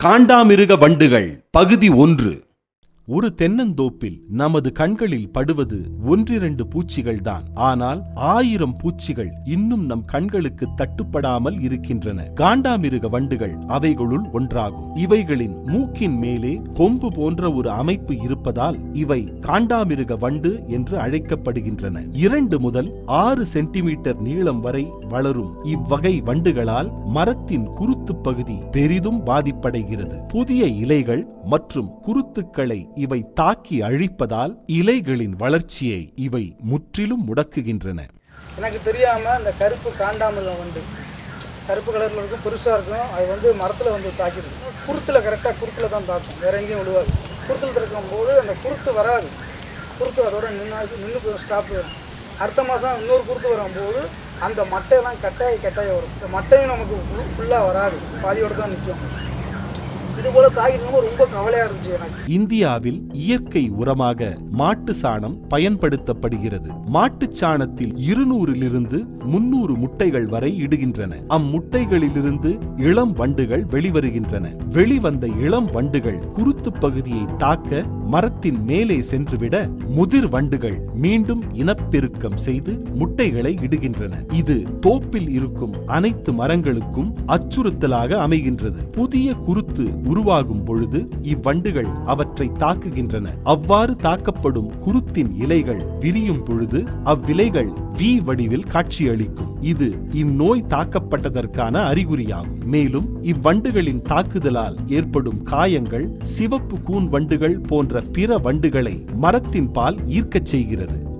காண்டாமிருக வண்டுகள் பகுதி ஒன்று ஒரு தென்னந்தோப்பில் நமது கண்களில் படுவது ஒன்றிரண்டு பூச்சிகள்தான் ஆனால் ஆயிரம் பூச்சிகள் இன்னும் நம் கண்களுக்கு தட்டுப்படாமல் இருக்கின்றன காண்டாமிருக வண்டுகள் அவைகளுள் ஒன்றாகும் இவைகளின் மூக்கின் மேலே கொம்பு போன்ற ஒரு அமைப்பு இருப்பதால் இவை காண்டாமிருக வண்டு என்று அழைக்கப்படுகின்றன இரண்டு முதல் ஆறு சென்டிமீட்டர் நீளம் வரை வளரும் இவ்வகை வண்டுகளால் மரத்தின் குருத்து பகுதி பெரிதும் பாதிப்படைகிறது புதிய இலைகள் மற்றும் குருத்துக்களை இவை தாக்கி அழிப்பதால் இலைகளின் வளர்ச்சியை இவை முற்றிலும் முடக்குகின்றன எனக்கு தெரியாமல் இந்த கருப்பு காண்டாமிருகம் வந்து கருப்பு கலரில் இருக்கும் பெருசாக இருக்கும் அது வந்து மரத்தில் வந்து தாக்கிடும் குருத்தில் கரெக்டாக குருத்தில் தான் தாக்கும் வேற எங்கேயும் விழுவாது குருத்தில் திறக்கும் போது அந்த குருத்து வராது குருத்து அதோட நின்று நின்று போய் ஸ்டாப் அடுத்த மாதம் இன்னொரு குருத்து வரும்போது அந்த மட்டையெல்லாம் கட்டாயி கட்டாயி வரும் இந்த மட்டையும் நமக்கு ஃபுல்லாக வராது பாதியோடு தான் நிற்கும் இது போல் தாக்கிட்டு ரொம்ப கவலையாக இருந்துச்சு எனக்கு இந்தியாவில் இயற்கை உரமாக மாட்டு சாணம் பயன்படுத்தப்படுகிறது மாட்டுச் சாணத்தில் இருநூறிலிருந்து முன்னூறு முட்டைகள் வரை இடுகின்றன அம்முட்டைகளிலிருந்து இளம் வண்டுகள் வெளிவருகின்றன வெளிவந்த இளம் வண்டுகள் குருத்து பகுதியை தாக்க மரத்தின் மேலே சென்றுவிட முதிர் வண்டுகள் மீண்டும் இனப்பெருக்கம் செய்து முட்டைகளை இடுகின்றன இது தோப்பில் இருக்கும் அனைத்து மரங்களுக்கும் அச்சுறுத்தலாக அமைகின்றது புதிய குருத்து உருவாகும் பொழுது இவ்வண்டுகள் அவற்றை தாக்குகின்றன அவ்வாறு தாக்கப்படும் குருத்தின் இலைகள் விரியும் பொழுது அவ்விலைகள் வி வடிவில் காட்சியளிக்கும் இது இந்நோய் தாக்கப்பட்டதற்கான அறிகுறியாகும் மேலும் இவ்வண்டுகளின் தாக்குதலால் ஏற்படும் காயங்கள் சிவப்பு கூன் வண்டுகள் போன்ற பிற வண்டுகளை மரத்தின் பால் ஈர்க்கச் செய்கிறது